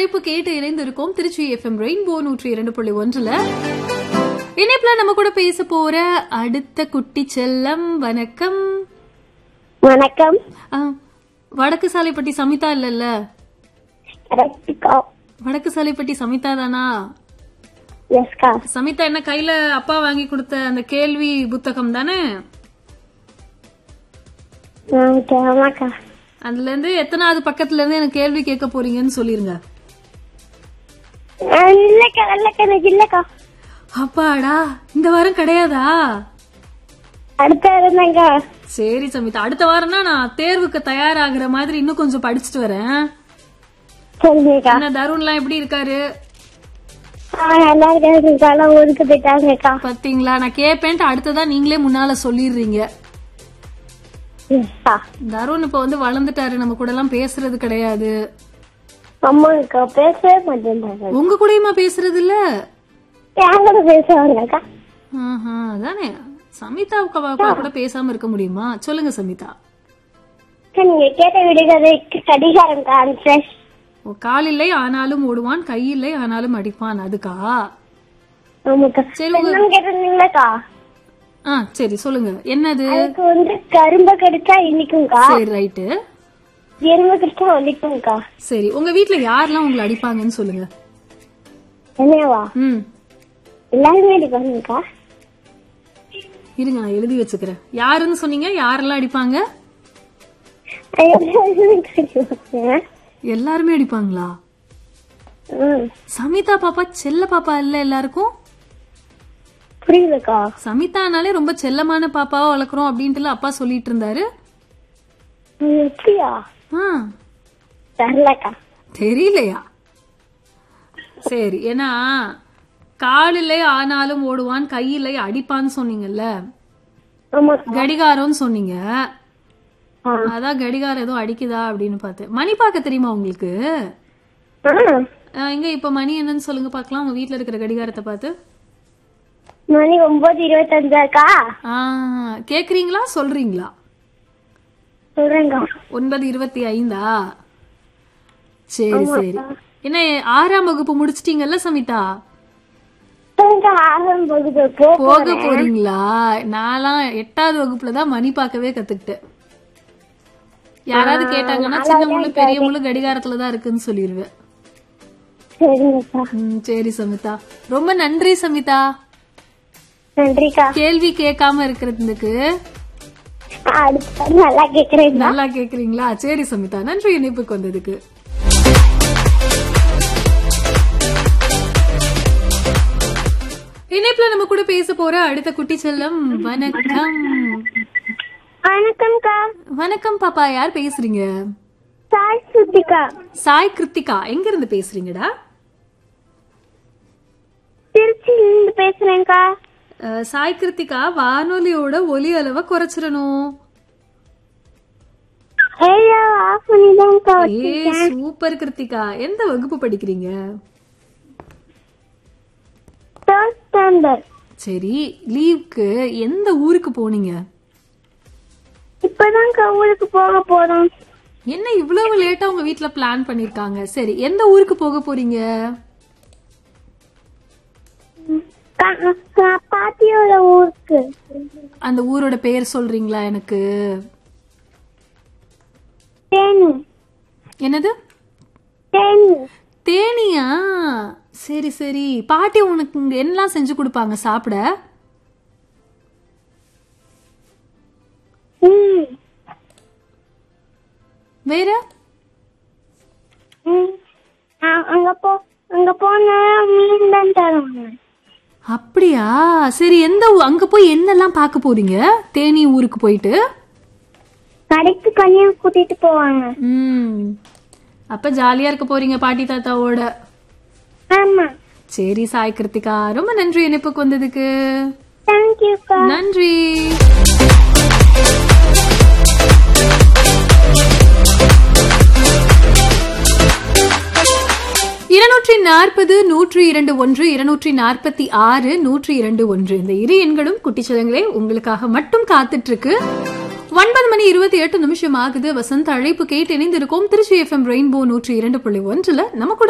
அழைப்பு கேட்டு இணைந்திருக்கோம் Trichy FM rainbow நூற்றி இரண்டு புள்ளி ஒன்றுல இணைப்புல நம்ம கூட பேச போற அடுத்த குட்டி செல்லம் வணக்கம் வணக்கம் ஆ, வடக்கு சாலைப்பட்டி சமிதா இல்லல்ல கரெக்டுக்கா வடக்கு சாலைப்பட்டி சமிதா தானா எஸ்கா சமிதா என்ன கையில அப்பா வாங்கி கொடுத்த அந்த கேள்வி புத்தகம் தானே ஆமாக்கா அதுல இருந்து எத்தனாவது பக்கத்துல இருந்து எனக்கு கேள்வி கேட்க போறீங்கன்னு சொல்லிருங்க இல்லக்கா இல்லக்கா எனக்கு இல்லக்கா அப்பாடா இந்த வாரம் கிடையாதா அடுத்த இருந்தாங்க சரி சமிதா அடுத்த வாரம்னா நான் தேர்வுக்கு தயாராகிற மாதிரி இன்னும் கொஞ்சம் படிச்சுட்டு வரேன் சரிங்கக்கா என்ன தருண்லாம் எப்படி இருக்காரு ஆ, நல்லா இருக்காங்க ஊருக்கு போயிட்டாங்கக்கா பாத்தீங்களா நான் கேப்பேன்ட்டு அடுத்ததா நீங்களே முன்னால சொல்லிடுறீங்க எஸ்கா தருண் இப்ப வந்து வளர்ந்துட்டாரு நம்ம கூட எல்லாம் பேசுறது கிடையாது அம்மாக்கா பேசவே மாட்டேன்றாங்க உங்க கூடயுமா பேசுறது இல்ல என் கூட பேசுவாங்கக்கா ஆஹா, அதானே சமிதாவுக்கு அவ அப்பா கூட பேசாம இருக்க முடியுமா சொல்லுங்க சமிதா அக்கா, நீங்க கேட்ட விடுகதைக்கு கடிகாரம்க்கா ஆன்சர் ஓ, காலில்லை ஆனாலும் ஓடுவான் கையில்லை ஆனாலும் அடிப்பான் அதுக்கா ஆமாக்கா சரி உங்க இன்னும் கேட்டிருந்தீங்களாக்கா ஆ சரி சொல்லுங்க என்னது அதுக்கு வந்து கரும்பு கடிச்சா இனிக்கும்க்கா சரி ரைட்டு எறும்பு கடிச்சா வலிக்கும்க்கா சரி உங்க வீட்ல யாரெல்லாம் உங்களை அடிப்பாங்கன்னு சொல்லுங்க என்னவா ம் எல்லாருமே அடிப்பாங்கக்கா இருங்க நான் எழுதி வச்சுக்கிறேன் யாருன்னு சொன்னீங்க யாரெல்லாம் அடிப்பாங்க எல்லாருமே அடிப்பாங்களா ம், சமிதா பாப்பா செல்ல பாப்பா இல்ல எல்லாருக்கும் புரியுதுக்கா சமிதானாலே ரொம்ப செல்லமான பாப்பாவா வளர்க்குறோம் அப்படின்ட்டு அப்பா சொல்லிட்டு இருந்தாரு ம், எப்படியா ஆ தெரிலக்கா தெரியலையா சரி ஏன்னா காலிலே ஆனாலும் ஓடுவான் கையிலே அடிப்பான்னு சொன்னீங்கல்ல ஆமா கடிகாரம்னு சொன்னீங்க ஆ. அதான் கடிகாரம் ஏதோ அடிக்குதா அப்படின்னு பார்த்தேன் மணி பார்க்க தெரியுமா உங்களுக்கு ஆ, ஆ, எங்க இப்ப மணி என்னன்னு சொல்லுங்க பார்க்கலாம் உங்க வீட்ல இருக்கிற கடிகாரத்தை பார்த்து மணி ஒன்பது இருபத்தஞ்சாக்கா ஆ கேக்குறீங்களா சொல்றீங்களா சொல்றேங்க ஒன்பது இருபத்தி ஐந்தா சரி சரி என்ன ஆறாம் வகுப்பு முடிச்சிட்டீங்கல்ல சமிதா சொல்லுங்க ஆரம்பம் போகுது போ போக போறீங்களா நான்லாம் எட்டாவது வகுப்புல தான் மணி பார்க்கவே கத்துக்கிட்டேன் யாராவது கேட்டாங்கன்னா சின்ன முள்ளு பெரிய முள்ளு கடிகாரத்துல தான் இருக்குன்னு சொல்லிடுவேன் சரிங்கக்கா ம், சரி சமிதா ரொம்ப நன்றி சமிதா நன்றிக்கா கேள்வி கேட்காம இருக்கிறதுக்கு அடுத்த நல்லா கேக்குறேன் நல்லா கேக்குறீங்களா சரி சமிதா நன்றி இணைப்புக்கு வந்ததுக்கு இணைப்புல நம்ம கூட பேச போற அடுத்த குட்டி செல்லம் வணக்கம் வணக்கம்க்கா வணக்கம் பாப்பா யார் பேசுறீங்க சாய் சுத்திகா சாய் கிருத்திகா எங்க இருந்து பேசுறீங்கடா திருச்சியில இருந்து பேசுறேன்க்கா அஹ், சாய் கிருத்திகா வானொலியோட ஒலி அளவை குறைச்சிடணும் ஏயா ஆஃப் பண்ணிதான்க்கா ஏ சூப்பர் கிருத்திகா எந்த வகுப்பு படிக்கிறீங்க தேர்ட் ஸ்டாண்டர்ட் சரி லீவுக்கு எந்த ஊருக்கு போனீங்க இப்பதான்க்கா ஊருக்கு போக போறோம் என்ன இவ்வளவு லேட்டா உங்க வீட்ல பிளான் பண்ணிருக்காங்க சரி எந்த ஊருக்கு போக போறீங்க கா- கா- பாட்டியோட ஊருக்கு அந்த ஊரோட பேர் சொல்றீங்களா எனக்கு தேனி என்னது தேனி தேனியா சரி சரி பாட்டி உனக்கு இங்க என்னலாம் செஞ்சு கொடுப்பாங்க சாப்பிட ம் வேற ம். அ- அங்க போ அங்க போனா மீன் தான் தருவாங்க அப்படியா சரி எந்த ஊ- அங்க போய் என்னெல்லாம் பார்க்க போறீங்க தேனி ஊருக்கு போயிட்டு கடைக்கு கனியா கூட்டிட்டு போவாங்க ம் அப்ப ஜாலியா இருக்க போறீங்க பாட்டி தாத்தாவோட ஆமா சரி சாய் கிருத்திகா ரொம்ப நன்றி இணைப்புக்கு வந்ததுக்கு தேங்க்யூக்கா நன்றி இருநூற்றி நாற்பது நூற்றி இரண்டு ஒன்று இருநூற்றி நாற்பத்தி ஆறு நூற்றி இரண்டு ஒன்று இந்த இரு எண்களும் குட்டிச்சலங்களே உங்களுக்காக மட்டும் காத்துட்டு இருக்கு ஒன்பது மணி இருபத்தி எட்டு நிமிஷம் ஆகுது வசந்த் அழைப்பு கேட்டு இணைந்திருக்கோம் திருச்சி எஃப்எம் ரெயின்போ நூற்றி இரண்டு புள்ளி ஒன்றுல நம்ம கூட